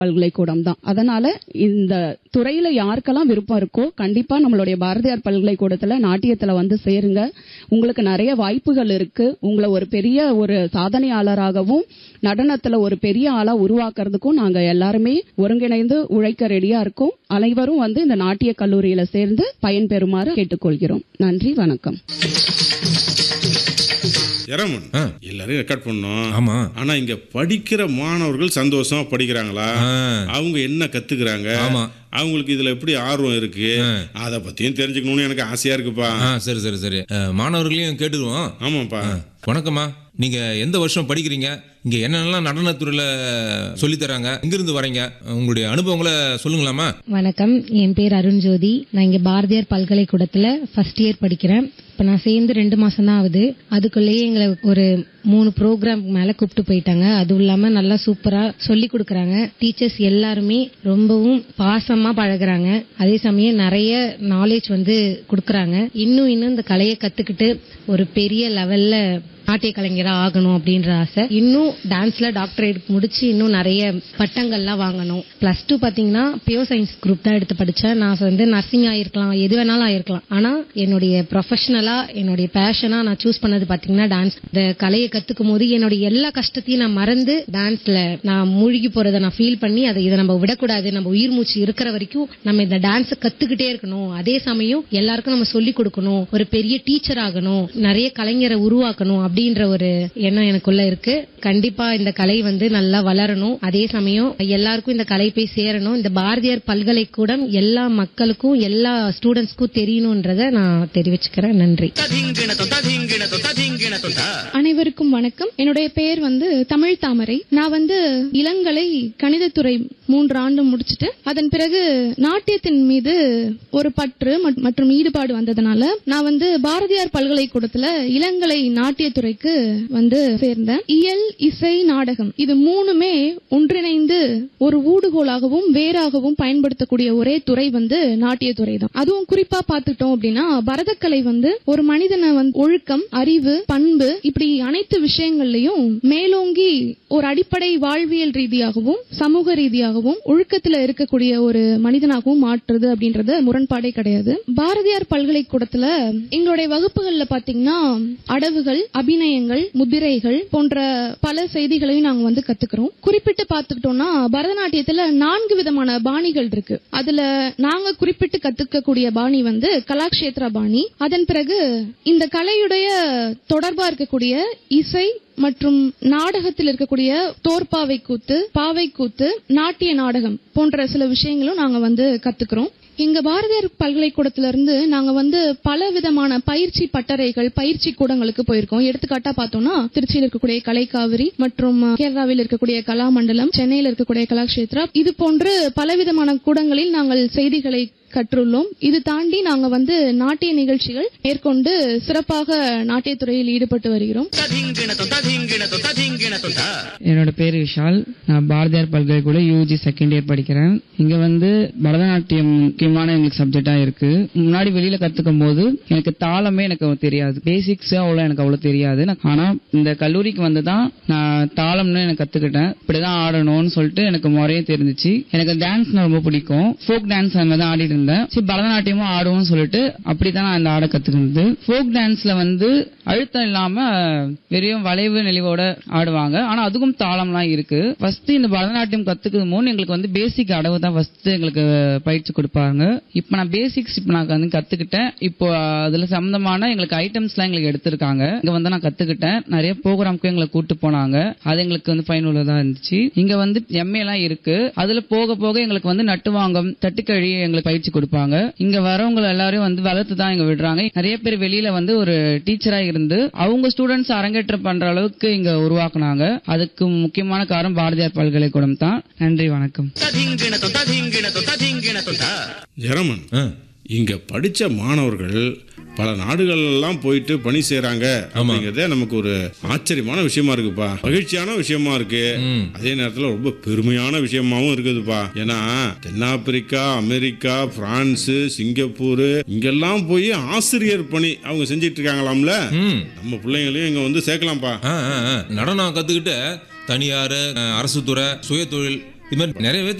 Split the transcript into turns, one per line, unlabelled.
பல்கலைக்கூடம் தான் அதனால இந்த துறையில யாருக்கெல்லாம் விருப்பம் இருக்கோ கண்டிப்பா நம்மளுடைய பாரதியார் பல்கலைக்கூடத்துல நாட்டியத்துல வந்து சேருங்க உங்களுக்கு நிறைய வாய்ப்புகள் இருக்கு உங்களை ஒரு பெரிய ஒரு சாதனையாளராகவும் நடனத்துல ஒரு பெரிய ஆளா உருவாக்குறதுக்கும் நாங்க எல்லாருமே ஒருங்கிணைந்து உழைக்க ரெடியா இருக்கோம் அனைவரும் வந்து இந்த நாட்டிய கல்லூரியில சேர்ந்து பயன்பெறுமாறு கேட்டுக்கொள்கிறோம் நன்றி வணக்கம்
ஜெரமன்
ஆ.
எல்லாரையும் ரெக்கார்ட் பண்ணோம்
ஆமா
ஆனா இங்க படிக்கிற மாணவர்கள் சந்தோஷமா படிக்கிறாங்களா
ஆ.
அவங்க என்ன கத்துக்கிறாங்க
ஆமா.
அவங்களுக்கு இதுல எப்படி ஆர்வம் இருக்கு அத பத்தியும் தெரிஞ்சுக்கணும்னு எனக்கு ஆசையா இருக்குப்பா
ஆ சரி சரி சரி அஹ், மாணவர்களையும் கேட்டுருவோம்
ஆமாப்பா
வணக்கம்மா நீங்க எந்த வருஷம் படிக்கிறீங்க இங்க என்னென்னலாம் நடனத்துறையில சொல்லித் தராங்க எங்கிருந்து வரீங்க உங்களுடைய அனுபவங்களை சொல்லுங்களாமா
வணக்கம் என் பேர் அருண் ஜோதி நான் இங்க பாரதியார் பல்கலைக்கூடத்துல ஃபர்ஸ்ட் இயர் படிக்கிறேன் இப்ப நான் சேர்ந்து ரெண்டு மாசம் தான் ஆகுது அதுக்குள்ளேயே எங்களை ஒரு மூணு ப்ரோக்ராம் மேல கூப்பிட்டு போயிட்டாங்க அதுவும் இல்லாம நல்லா சூப்பரா சொல்லி கொடுக்கறாங்க டீச்சர்ஸ் எல்லாருமே ரொம்பவும் பாசமா பழகுறாங்க அதே சமயம் நிறைய நாலேஜ் வந்து கொடுக்கறாங்க இன்னும் இன்னும் இந்த கலையை கத்துக்கிட்டு ஒரு பெரிய லெவல்ல நாட்டிய கலைஞரா ஆகணும் அப்படின்ற ஆசை இன்னும் டான்ஸ்ல டாக்டரேட் முடிச்சு இன்னும் நிறைய பட்டங்கள்லாம் வாங்கணும் பிளஸ் டூ பாத்தீங்கன்னா பியூர் சயின்ஸ் குரூப் தான் எடுத்து படிச்சேன் நான் வந்து நர்சிங் ஆயிருக்கலாம் எது வேணாலும் ஆயிருக்கலாம் ஆனா என்னுடைய ப்ரொஃபஷனலா என்னுடைய பேஷனா நான் சூஸ் பண்ணது பாத்தீங்கன்னா டான்ஸ் இந்த கலையை கத்துக்கும் போது என்னுடைய எல்லா கஷ்டத்தையும் நான் மறந்து டான்ஸ்ல நான் மூழ்கி போறதை நான் ஃபீல் பண்ணி அதை இதை நம்ம விடக்கூடாது நம்ம உயிர் மூச்சு இருக்கிற வரைக்கும் நம்ம இந்த டான்ஸை கத்துக்கிட்டே இருக்கணும் அதே சமயம் எல்லாருக்கும் நம்ம சொல்லி கொடுக்கணும் ஒரு பெரிய டீச்சர் ஆகணும் நிறைய கலைஞரை உருவாக்கணும் அப்படின்ற ஒரு எண்ணம் எனக்குள்ள இருக்கு கண்டிப்பா இந்த கலை வந்து நல்லா வளரணும் அதே சமயம் எல்லாருக்கும் இந்த கலை போய் சேரணும் இந்த பாரதியார் பல்கலைக்கூடம் எல்லா மக்களுக்கும் எல்லா ஸ்டூடெண்ட்ஸ்க்கும் தெரியணும்ன்றத நான் தெரிவிச்சுக்கிறேன் நன்றி
அனைவருக்கும் வணக்கம் என்னுடைய பெயர் வந்து தமிழ் தாமரை நான் வந்து இளங்கலை கணிதத்துறை மூன்று ஆண்டு முடிச்சிட்டு அதன் பிறகு நாட்டியத்தின் மீது ஒரு பற்று மட்- மற்றும் ஈடுபாடு வந்ததுனால நான் வந்து பாரதியார் பல்கலைக்கூடத்துல இளங்கலை நாட்டியத்துறைக்கு வந்து சேர்ந்தேன் இயல் இசை நாடகம் இது மூணுமே ஒன்றிணைந்து ஒரு ஊடுகோலாகவும் வேறாகவும் பயன்படுத்தக்கூடிய ஒரே துறை வந்து நாட்டியத்துறை தான் அதுவும் குறிப்பா பார்த்துட்டோம் அப்படின்னா பரதக்கலை வந்து ஒரு மனிதனை வந்து ஒழுக்கம் அறிவு பண்பு இப்படி அனைத்து விஷயங்கள்லயும் மேலோங்கி ஒரு அடிப்படை வாழ்வியல் ரீதியாகவும் சமூக ரீதியாகவும் ஒழுக்கத்துல இருக்கக்கூடிய ஒரு மனிதனாகவும் மாற்றுறது அப்படின்றது முரண்பாடே கிடையாது பாரதியார் பல்கலைக்கூடத்துல எங்களுடைய வகுப்புகள்ல பாத்தீங்கன்னா அடவுகள் அபிநயங்கள் முதிரைகள் போன்ற பல செய்திகளையும் நாங்க வந்து கத்துக்கிறோம் குறிப்பிட்டு பார்த்துக்கிட்டோம்னா பரதநாட்டியத்துல நான்கு விதமான பாணிகள் இருக்கு அதுல நாங்க குறிப்பிட்டு கத்துக்கக்கூடிய பாணி வந்து கலாக்ஷேத்ரா பாணி அதன் பிறகு இந்த கலையுடைய தொடர்பா இருக்கக்கூடிய இசை மற்றும் நாடகத்தில் இருக்கக்கூடிய தோற்பாவை கூத்து பாவை கூத்து நாட்டிய நாடகம் போன்ற சில விஷயங்களும் நாங்க வந்து கத்துக்கிறோம் இங்க பாரதியார் பல்கலைக்கூடத்துல இருந்து நாங்க வந்து பல விதமான பயிற்சி பட்டறைகள் பயிற்சி கூடங்களுக்கு போயிருக்கோம் எடுத்துக்காட்டா பார்த்தோம்னா திருச்சியில் இருக்கக்கூடிய கலைக்காவிரி மற்றும் அஹ், கேரளாவில் இருக்கக்கூடிய கலாமண்டலம் சென்னையில் இருக்கக்கூடிய கலாக்ஷேத்ரா இது போன்று பலவிதமான கூடங்களில் நாங்கள் செய்திகளை கற்றுள்ளோம் இது தாண்டி நாங்க வந்து நாட்டிய நிகழ்ச்சிகள் மேற்கொண்டு சிறப்பாக நாட்டியத்துறையில் ஈடுபட்டு வருகிறோம்
என்னோட பேர் விஷால் நான் பாரதியார் பல்கலைக்கூட யூஜி செகண்ட் இயர் படிக்கிறேன் இங்க வந்து பரதநாட்டியம் முக்கியமான எங்களுக்கு சப்ஜெக்டா இருக்கு முன்னாடி வெளியில கத்துக்கும் போது எனக்கு தாளமே எனக்கு தெரியாது பேசிக்ஸ் அவ்வளவு எனக்கு அவ்வளவு தெரியாது நான் ஆனா இந்த கல்லூரிக்கு வந்து தான் நான் தாளம்னு எனக்கு கத்துக்கிட்டேன் இப்படிதான் ஆடணும்னு சொல்லிட்டு எனக்கு முறையே தெரிஞ்சிச்சு எனக்கு டான்ஸ்னா ரொம்ப பிடிக்கும் ஃபோக் டான்ஸ் அந்த மாதிரி தான் ஆடிட்டு இருந்தேன் சரி பரதநாட்டியமும் ஆடுவோம்னு சொல்லிட்டு அப்படிதான் நான் இந்த ஆட கத்துக்கினது ஃபோக் டான்ஸ்ல வந்து அழுத்தம் இல்லாம வெறும் வளைவு நெளிவோட ஆடுவாங்க ஆனா அதுக்கும் தாளம்லாம் இருக்கு ஃபர்ஸ்ட் இந்த பரதநாட்டியம் கத்துக்கும் போது எங்களுக்கு வந்து பேசிக் அடவு தான் ஃபர்ஸ்ட் எங்களுக்கு பயிற்சி கொடுப்பாங்க இப்போ நான் பேசிக்ஸ் இப்போ நான் வந்து கத்துக்கிட்டேன் இப்போ அதுல சம்பந்தமான எங்களுக்கு ஐட்டம்ஸ்லாம் எங்களுக்கு எடுத்திருக்காங்க இங்க வந்து நான் கத்துக்கிட்டேன் நிறைய ப்ரோக்ராம்க்கு எங்களை கூட்டு போனாங்க அது எங்களுக்கு வந்து பயனுள்ளதா இருந்துச்சு இங்க வந்து எம்ஏ எல்லாம் இருக்கு அதுல போக போக எங்களுக்கு வந்து நட்டுவாங்கம் தட்டுக்கழி எங்களுக்கு பயிற்சி கொடுப்பாங்க இங்க வரவங்க எல்லாரும் வந்து வளர்த்து தான் இங்க விடுறாங்க நிறைய பேர் வெளியில வந்து ஒரு டீச்சரா இருந்து அவங்க ஸ்டூடெண்ட்ஸ் அரங்கேற்றம் பண்ற அளவுக்கு இங்க உருவாக்குனாங்க அதுக்கு முக்கியமான காரணம் பாரதியார் பல்கலைக்கூடம் தான் நன்றி வணக்கம்
ஜெரமன்
ஆ,
இங்க படிச்ச மாணவர்கள் பல நாடுகள் எல்லாம் போயிட்டு பணி செய்யறாங்க அப்படிங்கறதே நமக்கு ஒரு ஆச்சரியமான விஷயமா இருக்குப்பா மகிழ்ச்சியான விஷயமா இருக்கு
ம்.
அதே நேரத்துல ரொம்ப பெருமையான விஷயமாவும் இருக்குதுப்பா ஏன்னா தென்னாப்பிரிக்கா அமெரிக்கா பிரான்ஸ் சிங்கப்பூர் இங்கெல்லாம் போய் ஆசிரியர் பணி அவங்க செஞ்சிட்டு இருக்காங்களாம்ல
ம்.
நம்ம பிள்ளைங்களையும் இங்க வந்து சேர்க்கலாம்ப்பா
ஆ, ஆ, ஆ. நடனம் கத்துக்கிட்டு தனியார் அஹ், அரசு துறை சுயதொழில் இது மாதிரி நிறைய